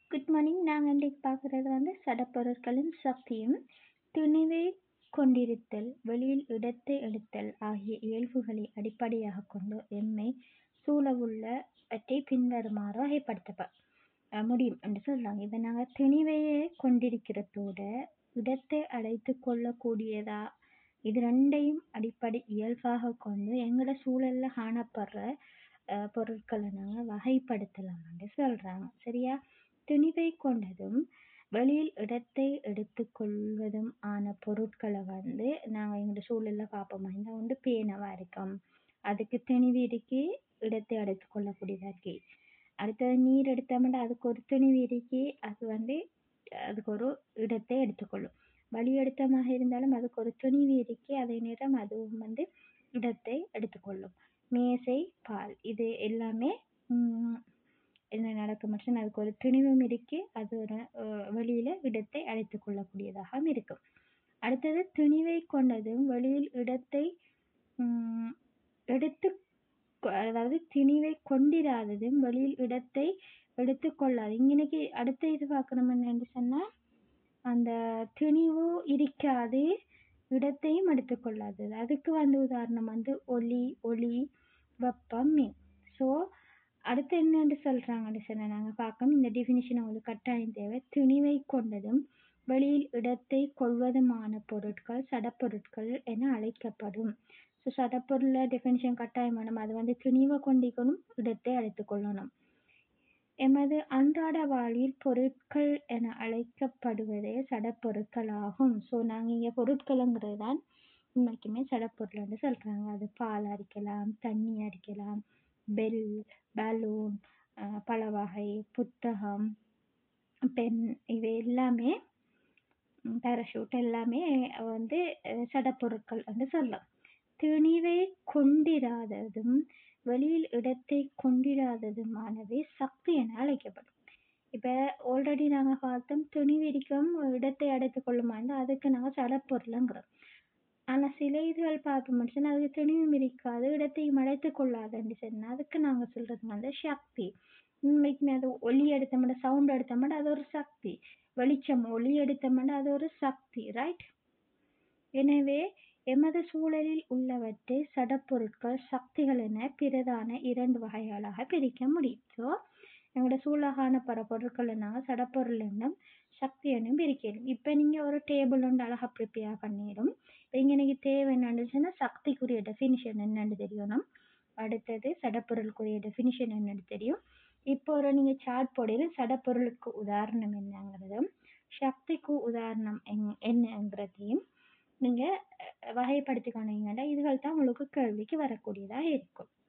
good morning நாங்கள் இன்றைக்கு பார்க்குறது வந்து சடப்பொருட்களின் சக்தியும் துணிவை கொண்டிருத்தல் வெளியில் இடத்தை எடுத்தல் ஆகிய இயல்புகளை அடிப்படையாகக் கொண்டு எம்மை சூழவுள்ளவற்றை பின்வருமாறு வகைப்படுத்த முடியும் என்று சொல்கிறாங்க இப்போ நாங்கள் திணிவையே கொண்டிருக்கிறதோட இடத்தை அடைத்து கொள்ளக்கூடியதா இது ரெண்டையும் அடிப்படை இயல்பாக கொண்டு எங்களோட சூழல்ல காணப்படுற அஹ், பொருட்களை நாங்கள் வகைப்படுத்தலாம்னு சொல்றாங்க சரியா துணிவை கொண்டதும் வெளியில் இடத்தை எடுத்துக்கொள்வதும் ஆன பொருட்களை வந்து நாங்கள் எங்களோட சூழல்ல பார்ப்போமா இந்த வந்து பேனவா இருக்கும் அதுக்கு திணிவு இருக்கு இடத்தை அடைத்து கொள்ளக்கூடியதா இருக்கு அடுத்தது நீர் எடுத்தோம்னா அதுக்கு ஒரு திணிவு இருக்கு அது வந்து அதுக்கு ஒரு இடத்தை எடுத்துக்கொள்ளும் வழி எடுத்தமாக இருந்தாலும் அதுக்கு ஒரு துணிவு இருக்கு அதே நேரம் அதுவும் வந்து இடத்தை எடுத்துக்கொள்ளும் மேசை பால் இது எல்லாமே ம், என்ன நடக்கும் மற்றும் அதுக்கு ஒரு துணிவும் இருக்கு அது ஒரு அஹ், வெளியில இடத்தை அடைத்துக் கொள்ளக்கூடியதாகவும் இருக்கும் அடுத்தது துணிவை கொண்டதும் வெளியில் இடத்தை ம், எடுத்து அதாவது திணிவை கொண்டிராததும் வெளியில் இடத்தை எடுத்துக்கொள்ளாது இங்கனைக்கு அடுத்த இது பார்க்கணும் என்னன்னு சொன்னா அந்த திணிவு இருக்காது இடத்தையும் எடுத்துக்கொள்ளாது அதுக்கு வந்து உதாரணம் வந்து ஒலி ஒளி வெப்பம் மீன் ஸோ அடுத்து என்னன்னு சொல்றாங்கன்னு சொன்னா நாங்க பார்க்கணும் இந்த டெஃபினிஷன் உங்களுக்கு கட்டாயம் தேவை திணிவை கொண்டதும் வெளியில் இடத்தை கொள்வதுமான பொருட்கள் சடப்பொருட்கள் என அழைக்கப்படும் ஸோ சடப்பொருள டெஃபினிஷன் கட்டாயம் வேணும் அது வந்து திணிவை கொண்டிக்கணும் இடத்தை அழைத்துக் கொள்ளணும் எமது அன்றாட வாழ்வில் பொருட்கள் என அழைக்கப்படுவதே சடப்பொருட்கள் ஆகும் ஸோ நாங்கள் இங்கே பொருட்களுங்கிறது தான் உண்மைக்குமே சடப்பொருள்னு சொல்கிறாங்க அது பால் அரிக்கலாம் தண்ணி அரிக்கலாம் பெல் பலூன் பல வகை புத்தகம் பென் இவை எல்லாமே பேராஷூட் எல்லாமே வந்து அஹ், சடப்பொருட்கள் வந்து சொல்லலாம் திணிவை கொண்டிராததும் வெளியில் இடத்தை கொண்டிராததுமானவை சக்தி என அழைக்கப்படும் இப்ப ஆல்ரெடி நாங்க பார்த்தோம் துணிவிரிக்கும் இடத்தை அடைத்துக் கொள்ளுமா இருந்தா அதுக்கு நாங்க சடப்பொருளுங்கிறோம் ஆனா சில இதுகள் பார்ப்போம் சொன்னா அதுக்கு துணிவும் இருக்காது இடத்தையும் அடைத்துக் கொள்ளாதுன்னு சொன்னா அதுக்கு நாங்க சொல்றது வந்து சக்தி உண்மைக்குமே அது ஒலி எடுத்தோம்னா சவுண்ட் எடுத்தோம்னா அது ஒரு சக்தி வெளிச்சம் ஒளி எடுத்தோம்னா அது ஒரு சக்தி ரைட் எனவே எமது சூழலில் உள்ளவற்றை சடப்பொருட்கள் சக்திகள் என பிரதான இரண்டு வகைகளாக பிரிக்க முடியும் ஸோ எங்களோட சூழல காணப்படுற பொருட்களை நாங்கள் சடப்பொருள் என்னும் சக்தி என்னும் பிரிக்கணும் இப்போ நீங்கள் ஒரு டேபிள் ஒன்று அழகாக ப்ரிப்பேர் பண்ணிடும் இப்போ இங்கே எனக்கு தேவை என்னன்னு சக்திக்குரிய டெஃபினிஷன் என்னன்னு தெரியணும் அடுத்தது சடப்பொருளுக்குரிய டெஃபினிஷன் என்னன்னு தெரியும் இப்போ ஒரு நீங்கள் சார்ட் போடையில சடப்பொருளுக்கு உதாரணம் என்னங்கிறதும் சக்திக்கு உதாரணம் என்- என்னங்கிறதையும் நீங்க அஹ், வகைப்படுத்திக்கொண்டீங்கன்னா இதுகள் தான் உங்களுக்கு கேள்விக்கு வரக்கூடியதாக இருக்கும்